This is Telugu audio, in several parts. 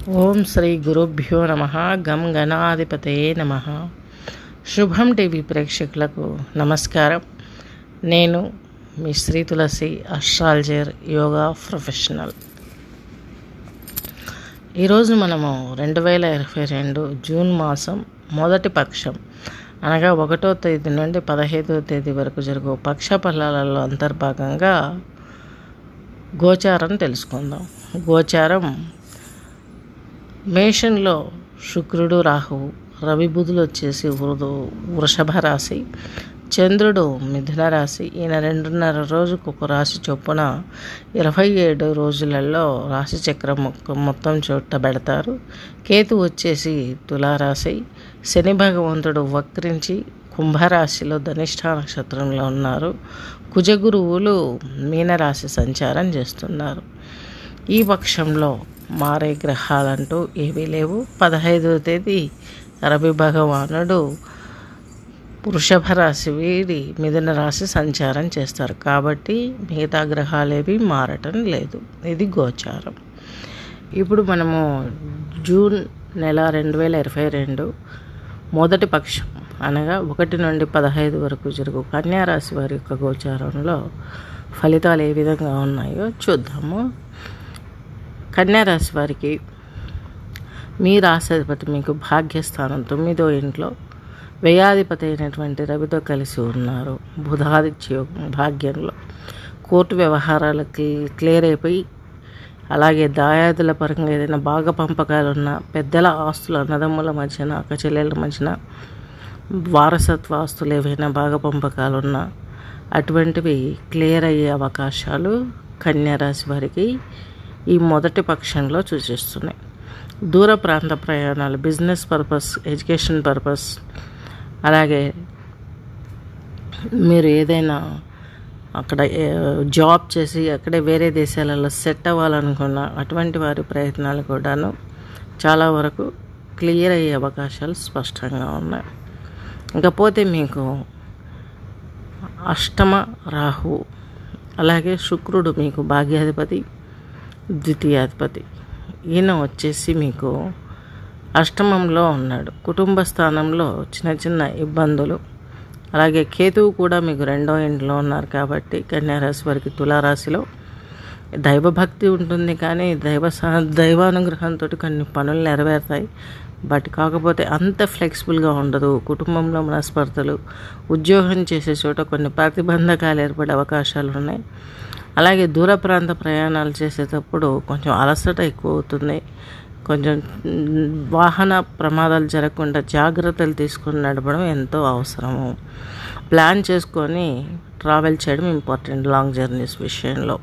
ఓం శ్రీ గురుభ్యో నమ గం గణాధిపతయే నమ శుభం టీవీ ప్రేక్షకులకు నమస్కారం నేను మీ శ్రీ తులసి అస్ట్రాలజర్ యోగా ప్రొఫెషనల్ ఈరోజు మనము రెండు వేల ఇరవై రెండు జూన్ మాసం మొదటి పక్షం అనగా ఒకటో తేదీ నుండి పదహైదవ తేదీ వరకు జరుగు పక్ష ఫలాలలో అంతర్భాగంగా గోచారం తెలుసుకుందాం గోచారం మేషంలో శుక్రుడు రాహువు రవి బుధులు వచ్చేసి వృధు వృషభ రాశి చంద్రుడు మిథున రాశి ఈయన రెండున్నర రోజుకు ఒక రాశి చొప్పున ఇరవై ఏడు రోజులలో రాశి చక్రం మొక్క- మొత్తం చుట్టబెడతారు కేతు వచ్చేసి తులారాశి శని భగవంతుడు వక్రించి కుంభరాశిలో ధనిష్ట నక్షత్రంలో ఉన్నారు కుజగురువులు మీనరాశి సంచారం చేస్తున్నారు ఈ పక్షంలో మారే గ్రహాలంటూ ఏవీ లేవు పదహైదవ తేదీ రవి భగవానుడు వృషభ రాశి వీడి మిథున రాశి సంచారం చేస్తారు కాబట్టి మిగతా గ్రహాలేవి మారటం లేదు ఇది గోచారం ఇప్పుడు మనము జూన్ నెల రెండు వేల ఇరవై రెండు మొదటి పక్షం అనగా ఒకటి నుండి పదహైదు వరకు జరుగు కన్యా రాశి వారి యొక్క గోచారంలో ఫలితాలు ఏ విధంగా ఉన్నాయో చూద్దాము కన్యా రాశి వారికి మీ రాశాధిపతి మీకు భాగ్యస్థానం తొమ్మిదో ఇంట్లో వ్యయాధిపతి అయినటువంటి రవితో కలిసి ఉన్నారు బుధాదిత్య యోగం భాగ్యంలో కోర్టు వ్యవహారాలు క్లి- క్లియర్ అయిపోయి అలాగే దాయాదుల పరంగా ఏదైనా బాగా పంపకాలు ఉన్నా పెద్దల ఆస్తులు అన్నదమ్ముల మధ్యన అక్కచెల్లెల మధ్యన వారసత్వ ఆస్తులు ఏవైనా బాగా పంపకాలు ఉన్నా అటువంటివి క్లియర్ అయ్యే అవకాశాలు కన్యా రాశి వారికి ఈ మొదటి పక్షంలో సూచిస్తున్నాయి దూర ప్రాంత ప్రయాణాలు బిజినెస్ పర్పస్ ఎడ్యుకేషన్ పర్పస్ అలాగే మీరు ఏదైనా అక్కడ ఏ, జాబ్ చేసి అక్కడే వేరే దేశాలలో సెట్ అవ్వాలనుకున్న అటువంటి వారి ప్రయత్నాలు కూడాను చాలా వరకు క్లియర్ అయ్యే అవకాశాలు స్పష్టంగా ఉన్నాయి ఇకపోతే మీకు అష్టమ రాహు అలాగే శుక్రుడు మీకు భాగ్యాధిపతి ద్వితీయాధిపతి ఈయన వచ్చేసి మీకు అష్టమంలో ఉన్నాడు కుటుంబ స్థానంలో చిన్న చిన్న ఇబ్బందులు అలాగే కేతువు కూడా మీకు రెండో ఇంట్లో ఉన్నారు కాబట్టి కన్యారాశి వారికి తులారాశిలో దైవభక్తి ఉంటుంది కానీ దైవ సహ దైవానుగ్రహంతో కొన్ని పనులు నెరవేరుతాయి బట్ కాకపోతే అంత ఫ్లెక్సిబుల్గా ఉండదు కుటుంబంలో మనస్పర్ధలు ఉద్యోగం చేసే చోట కొన్ని ప్రతిబంధకాలు ఏర్పడే అవకాశాలు ఉన్నాయి అలాగే దూర ప్రాంత ప్రయాణాలు చేసేటప్పుడు కొంచెం అలసట ఎక్కువ అవుతుంది కొంచెం మ్, వాహన ప్రమాదాలు జరగకుండా జాగ్రత్తలు తీసుకుని నడపడం ఎంతో అవసరము ప్లాన్ చేసుకొని ట్రావెల్ చేయడం ఇంపార్టెంట్ లాంగ్ జర్నీస్ విషయంలో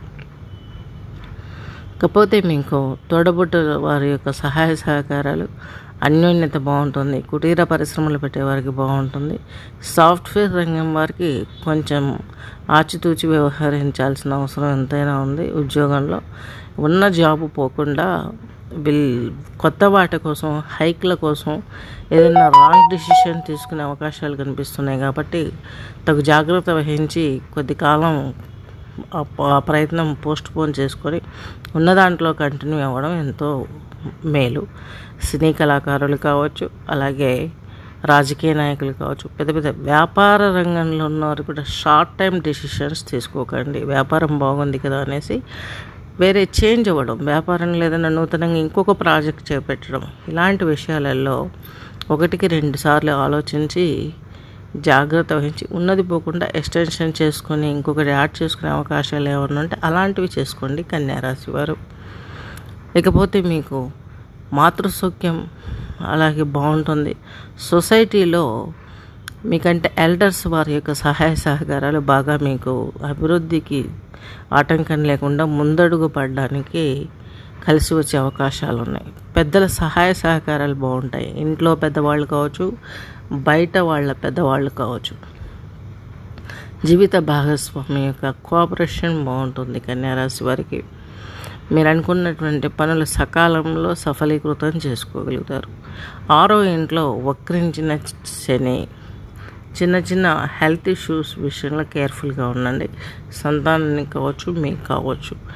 కాకపోతే మీకు తోడబుట్టు వారి యొక్క సహాయ సహకారాలు అన్యోన్యత బాగుంటుంది కుటీర పరిశ్రమలు పెట్టేవారికి బాగుంటుంది సాఫ్ట్వేర్ రంగం వారికి కొంచెం ఆచితూచి వ్యవహరించాల్సిన అవసరం ఎంతైనా ఉంది ఉద్యోగంలో ఉన్న జాబు పోకుండా విల్ కొత్త వాటి కోసం హైక్ల కోసం ఏదైనా రాంగ్ డిసిషన్ తీసుకునే అవకాశాలు కనిపిస్తున్నాయి కాబట్టి తగు జాగ్రత్త వహించి కొద్ది కాలం ఆ ప- ఆ ప్రయత్నం పోస్ట్ పోన్ చేసుకొని ఉన్న దాంట్లో కంటిన్యూ అవ్వడం ఎంతో మేలు సినీ కళాకారులు కావచ్చు అలాగే రాజకీయ నాయకులు కావచ్చు పెద్ద పెద్ద వ్యాపార రంగంలో ఉన్నవారు కూడా షార్ట్ టైం డెసిషన్స్ తీసుకోకండి వ్యాపారం బాగుంది కదా అనేసి వేరే చేంజ్ అవ్వడం వ్యాపారంలో ఏదైనా నూతనంగా ఇంకొక ప్రాజెక్ట్ చేపట్టడం ఇలాంటి విషయాలలో ఒకటికి రెండు సార్లు ఆలోచించి జాగ్రత్త వహించి ఉన్నది పోకుండా ఎక్స్టెన్షన్ చేసుకొని ఇంకొకటి యాడ్ చేసుకునే అవకాశాలు ఏమన్నా ఉంటే అలాంటివి చేసుకోండి కన్యారాశి వారు ఇకపోతే మీకు మాతృసౌఖ్యం అలాగే బాగుంటుంది సొసైటీలో మీకంటే ఎల్డర్స్ వారి యొక్క సహాయ సహకారాలు బాగా మీకు అభివృద్ధికి ఆటంకం లేకుండా ముందడుగు పడడానికి కలిసి వచ్చే అవకాశాలు ఉన్నాయి పెద్దల సహాయ సహకారాలు బాగుంటాయి ఇంట్లో పెద్దవాళ్ళు కావచ్చు బయట వాళ్ళ పెద్దవాళ్ళు కావచ్చు జీవిత భాగస్వామి యొక్క కోఆపరేషన్ బాగుంటుంది కన్యారాశి వారికి మీరు అనుకున్నటువంటి పనులు సకాలంలో సఫలీకృతం చేసుకోగలుగుతారు ఆరో ఇంట్లో వక్రించిన శని చిన్న చిన్న హెల్త్ ఇష్యూస్ విషయంలో కేర్ఫుల్గా ఉండండి సంతానానికి కావచ్చు మీకు కావచ్చు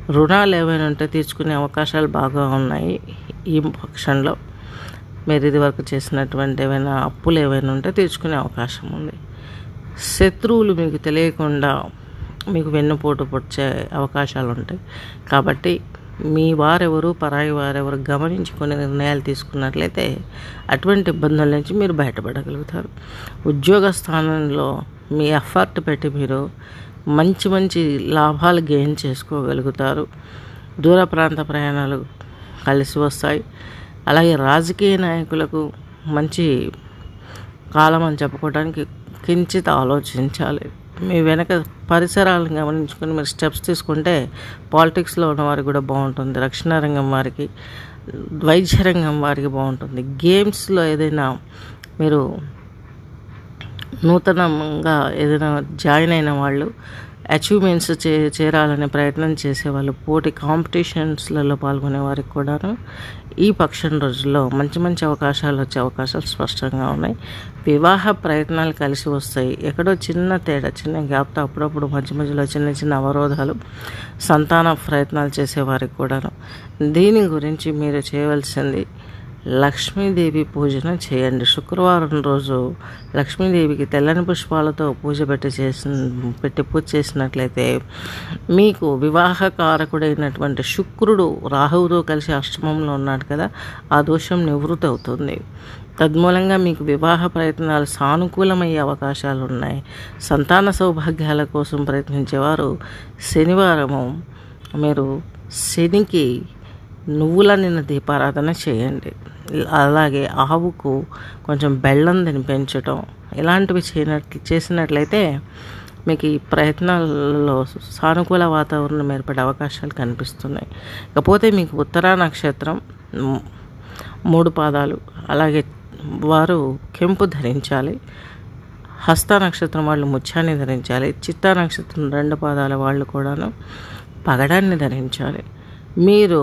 రుణాలు ఏమైనా ఉంటే తీర్చుకునే అవకాశాలు బాగా ఉన్నాయి ఈ పక్షంలో మీరు ఇదివరకు చేసినటువంటి ఏమైనా అప్పులు ఏమైనా ఉంటే తీర్చుకునే అవకాశం ఉంది శత్రువులు మీకు తెలియకుండా మీకు వెన్నుపోటు పొడిచే అవకాశాలు ఉంటాయి కాబట్టి మీ వారెవరు పరాయి వారెవరు గమనించి కొన్ని నిర్ణయాలు తీసుకున్నట్లయితే అటువంటి ఇబ్బందుల నుంచి మీరు బయటపడగలుగుతారు ఉద్యోగ స్థానంలో మీ ఎఫర్ట్ పెట్టి మీరు మంచి మంచి లాభాలు గెయిన్ చేసుకోగలుగుతారు దూర ప్రాంత ప్రయాణాలు కలిసి వస్తాయి అలాగే రాజకీయ నాయకులకు మంచి కాలం అని చెప్పుకోవడానికి కించిత్ ఆలోచించాలి మీ వెనక పరిసరాలను గమనించుకొని మీరు స్టెప్స్ తీసుకుంటే పాలిటిక్స్లో ఉన్న వారికి కూడా బాగుంటుంది రక్షణ రంగం వారికి వైద్య రంగం వారికి బాగుంటుంది గేమ్స్లో ఏదైనా మీరు నూతనంగా ఏదైనా జాయిన్ అయిన వాళ్ళు అచీవ్మెంట్స్ చే చేరాలనే ప్రయత్నం చేసేవాళ్ళు పోటీ కాంపిటీషన్స్లలో పాల్గొనే వారికి కూడాను ఈ పక్షం రోజుల్లో మంచి మంచి అవకాశాలు వచ్చే అవకాశాలు స్పష్టంగా ఉన్నాయి వివాహ ప్రయత్నాలు కలిసి వస్తాయి ఎక్కడో చిన్న తేడా చిన్న గ్యాప్తో అప్పుడప్పుడు మధ్య మధ్యలో చిన్న చిన్న అవరోధాలు సంతాన ప్రయత్నాలు చేసేవారికి కూడాను దీని గురించి మీరు చేయవలసింది లక్ష్మీదేవి పూజను చేయండి శుక్రవారం రోజు లక్ష్మీదేవికి తెల్లని పుష్పాలతో పూజ పెట్టి చేసిన పెట్టి పూజ చేసినట్లయితే మీకు వివాహకారకుడైనటువంటి శుక్రుడు రాహువుతో కలిసి అష్టమంలో ఉన్నాడు కదా ఆ దోషం నివృత్తి అవుతుంది తద్మూలంగా మీకు వివాహ ప్రయత్నాలు సానుకూలమయ్యే అవకాశాలు ఉన్నాయి సంతాన సౌభాగ్యాల కోసం ప్రయత్నించేవారు శనివారము మీరు శనికి నువ్వుల నిన్న దీపారాధన చేయండి అలాగే ఆవుకు కొంచెం బెల్లం తినిపించటం ఇలాంటివి చేయనట్లు చేసినట్లయితే మీకు ఈ ప్రయత్నాలలో సానుకూల వాతావరణం ఏర్పడే అవకాశాలు కనిపిస్తున్నాయి ఇకపోతే మీకు ఉత్తరా నక్షత్రం మ్, మూడు పాదాలు అలాగే వారు కెంపు ధరించాలి హస్త నక్షత్రం వాళ్ళు ముత్యాన్ని ధరించాలి చిత్తా నక్షత్రం రెండు పాదాల వాళ్ళు కూడాను పగడాన్ని ధరించాలి మీరు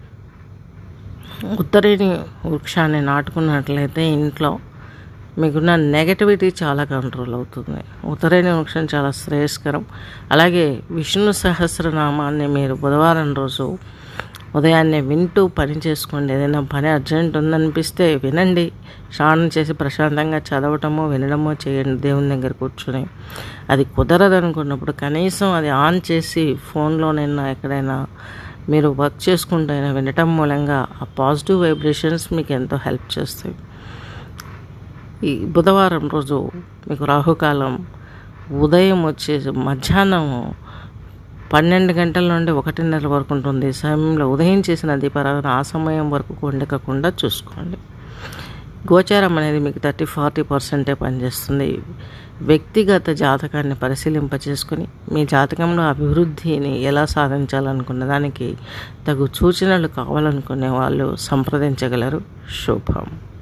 ఉత్తరేణి వృక్షాన్ని నాటుకున్నట్లయితే ఇంట్లో మీకున్న నెగటివిటీ చాలా కంట్రోల్ అవుతుంది ఉత్తరేణి వృక్షం చాలా శ్రేయస్కరం అలాగే విష్ణు సహస్రనామాన్ని మీరు బుధవారం రోజు ఉదయాన్నే వింటూ పని చేసుకోండి ఏదైనా పని అర్జెంట్ ఉందనిపిస్తే వినండి స్నానం చేసి ప్రశాంతంగా చదవటమో వినడమో చేయండి దేవుని దగ్గర కూర్చొని అది కుదరదు అనుకున్నప్పుడు కనీసం అది ఆన్ చేసి ఫోన్లోనైనా ఎక్కడైనా మీరు వర్క్ చేసుకుంటైనా వినటం మూలంగా ఆ పాజిటివ్ వైబ్రేషన్స్ మీకు ఎంతో హెల్ప్ చేస్తాయి ఈ బుధవారం రోజు మీకు రాహుకాలం ఉదయం వచ్చేసి మధ్యాహ్నం పన్నెండు గంటల నుండి ఒకటిన్నర వరకు ఉంటుంది ఈ సమయంలో ఉదయం చేసిన దీపారాధన ఆ సమయం వరకు వండకకుండా చూసుకోండి గోచారం అనేది మీకు థర్టీ ఫార్టీ పర్సెంటే పనిచేస్తుంది వ్యక్తిగత జాతకాన్ని పరిశీలింప చేసుకుని మీ జాతకంలో అభివృద్ధిని ఎలా సాధించాలనుకున్న దానికి తగు సూచనలు కావాలనుకునే వాళ్ళు సంప్రదించగలరు శుభం